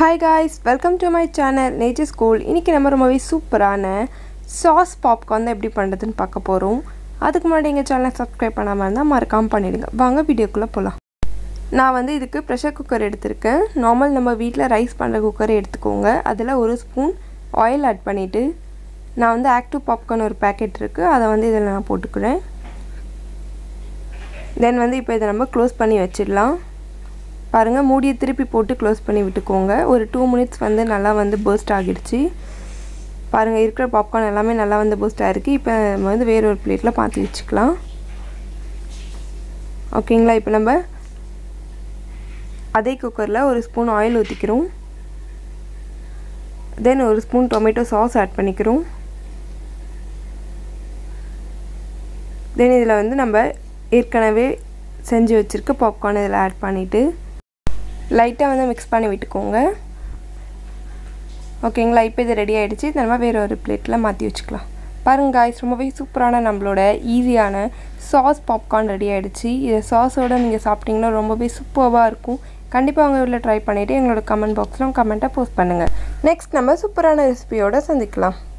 hi guys welcome to my channel nature school இன்றைக்கி நம்ம ரொம்பவே சூப்பரான சாஸ் பாப்கார்ன் தான் எப்படி பண்ணுறதுன்னு பார்க்க போகிறோம் அதுக்கு முன்னாடி எங்கள் சேனலை சப்ஸ்கிரைப் பண்ணாமல் இருந்தால் மறக்காமல் பண்ணிவிடுங்க வாங்க வீடியோக்குள்ளே போகலாம் நான் வந்து இதுக்கு ப்ரெஷர் குக்கர் எடுத்திருக்கேன் நார்மல் நம்ம வீட்டில் ரைஸ் பண்ணுற குக்கரை எடுத்துக்கோங்க அதில் ஒரு ஸ்பூன் ஆயில் ஆட் பண்ணிவிட்டு நான் வந்து ஆக்டிவ் பாப்கார்ன் ஒரு பேக்கெட் இருக்குது அதை வந்து இதில் நான் போட்டுக்கிறேன் தென் வந்து இப்போ இதை நம்ம க்ளோஸ் பண்ணி வச்சிடலாம் பாருங்கள் மூடியை திருப்பி போட்டு க்ளோஸ் பண்ணி விட்டுக்கோங்க ஒரு டூ மினிட்ஸ் வந்து நல்லா வந்து பர்ஸ்ட் ஆகிடுச்சு பாருங்கள் இருக்கிற பாப்கார்ன் எல்லாமே நல்லா வந்து பர்ஸ்ட் ஆகிருக்கு இப்போ நம்ம வந்து வேற ஒரு பிளேட்டில் மாற்றி வச்சுக்கலாம் ஓகேங்களா இப்போ நம்ம அதே குக்கரில் ஒரு ஸ்பூன் ஆயில் ஊற்றிக்கிறோம் தென் ஒரு ஸ்பூன் டொமேட்டோ சாஸ் ஆட் பண்ணிக்கிறோம் தென் இதில் வந்து நம்ம ஏற்கனவே செஞ்சு வச்சுருக்க பாப்கார்ன் இதில் ஆட் பண்ணிவிட்டு லைட்டாக வந்து மிக்ஸ் பண்ணி விட்டுக்கோங்க ஓகேங்களா இப்போ இது ரெடி ஆகிடுச்சு நம்ம வேறு ஒரு பிளேட்டில் மாற்றி வச்சுக்கலாம் பாருங்க காய்ஸ் ரொம்பவே சூப்பரான நம்மளோட ஈஸியான சாஸ் பாப்கார்ன் ரெடி ஆகிடுச்சு இதை சாஸோடு நீங்கள் சாப்பிட்டிங்கன்னா ரொம்பவே சூப்பராக இருக்கும் கண்டிப்பாக உங்கள் வீட்டில் ட்ரை பண்ணிவிட்டு எங்களோட கமெண்ட் பாக்ஸில் கமெண்ட்டை போஸ்ட் பண்ணுங்கள் நெக்ஸ்ட் நம்ம சூப்பரான ரெசிபியோடு சந்திக்கலாம்